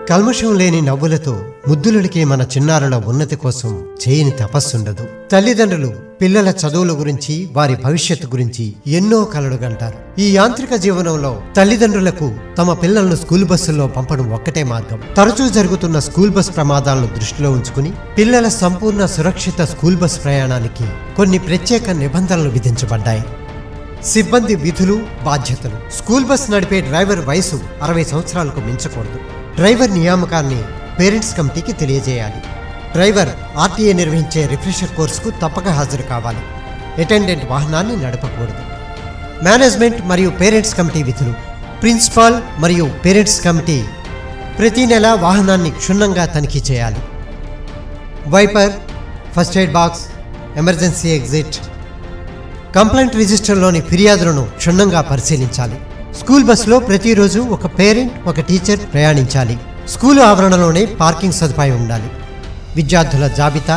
కల్మషం లేని నవ్వులతో ముద్దులడికే మన చిన్నారుల ఉన్నతి కోసం చేయని తపస్సుండదు తల్లిదండ్రులు పిల్లల చదువుల గురించి వారి భవిష్యత్తు గురించి ఎన్నో కలలు గంటారు ఈ యాంత్రిక జీవనంలో తల్లిదండ్రులకు తమ పిల్లలను స్కూల్ బస్సుల్లో పంపడం ఒక్కటే మార్గం తరచూ జరుగుతున్న స్కూల్ బస్ ప్రమాదాలను దృష్టిలో ఉంచుకుని పిల్లల సంపూర్ణ సురక్షిత స్కూల్ బస్ ప్రయాణానికి కొన్ని ప్రత్యేక నిబంధనలు విధించబడ్డాయి సిబ్బంది విధులు బాధ్యతలు స్కూల్ బస్ నడిపే డ్రైవర్ వయసు అరవై సంవత్సరాలకు మించకూడదు డ్రైవర్ నియామకాన్ని పేరెంట్స్ కమిటీకి తెలియజేయాలి డ్రైవర్ ఆర్టీఏ నిర్వహించే రిఫ్రెషర్ కోర్సుకు తప్పక హాజరు కావాలి అటెండెంట్ వాహనాన్ని నడపకూడదు మేనేజ్మెంట్ మరియు పేరెంట్స్ కమిటీ విధులు ప్రిన్సిపాల్ మరియు పేరెంట్స్ కమిటీ ప్రతి నెల వాహనాన్ని క్షుణ్ణంగా తనిఖీ చేయాలి wiper first aid box emergency exit complaint రిజిస్టర్లోని ఫిర్యాదులను క్షుణ్ణంగా పరిశీలించాలి స్కూల్ బస్సులో ప్రతిరోజు ఒక పేరెంట్ ఒక టీచర్ ప్రయాణించాలి స్కూలు ఆవరణలోనే పార్కింగ్ సదుపాయం ఉండాలి విద్యార్థుల జాబితా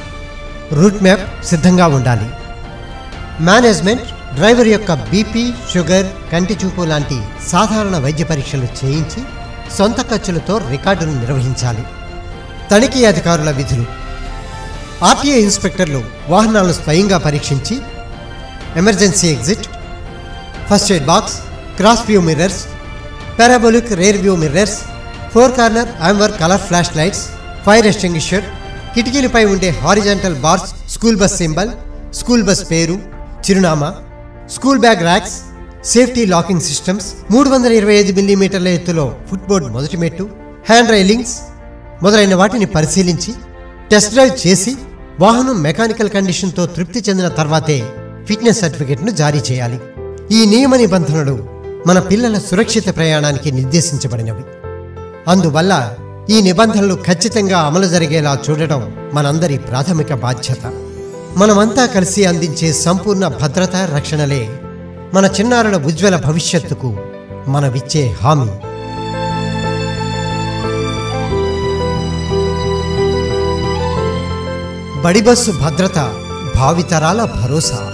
రూట్ మ్యాప్ సిద్ధంగా ఉండాలి మేనేజ్మెంట్ డ్రైవర్ యొక్క బీపీ షుగర్ కంటి చూపు లాంటి సాధారణ వైద్య పరీక్షలు చేయించి సొంత ఖర్చులతో రికార్డును నిర్వహించాలి తనిఖీ అధికారుల విధులు ఆర్టీఏ ఇన్స్పెక్టర్లు వాహనాలను స్వయంగా పరీక్షించి emergency exit first aid box cross view mirrors parabolic rear view mirrors four corner amber colour flash lights fire extinguisher కిటికీలపై ఉండే horizontal bars school bus symbol school bus పేరు చిరునామా school bag racks safety locking systems మూడు వందల ఇరవై ఐదు మిల్లీమీటర్ల ఎత్తులో ఫుట్బోర్డ్ మొదటి మెట్టు హ్యాండ్ రైలింగ్స్ మొదలైన వాటిని పరిశీలించి టెస్ట్ డ్రైవ్ చేసి వాహనం మెకానికల్ కండిషన్తో తృప్తి చెందిన తర్వాతే ఫిట్నెస్ సర్టిఫికెట్ను జారీ చేయాలి ఈ నియమ నిబంధనలు మన పిల్లల సురక్షిత ప్రయాణానికి నిర్దేశించబడినవి అందువల్ల ఈ నిబంధనలు ఖచ్చితంగా అమలు జరిగేలా చూడటం మనందరి ప్రాథమిక బాధ్యత మనమంతా కలిసి అందించే సంపూర్ణ భద్రత రక్షణలే మన చిన్నారుల ఉజ్వల భవిష్యత్తుకు మనవిచ్చే హామీ బడిబస్సు భద్రత భావితరాల భరోసా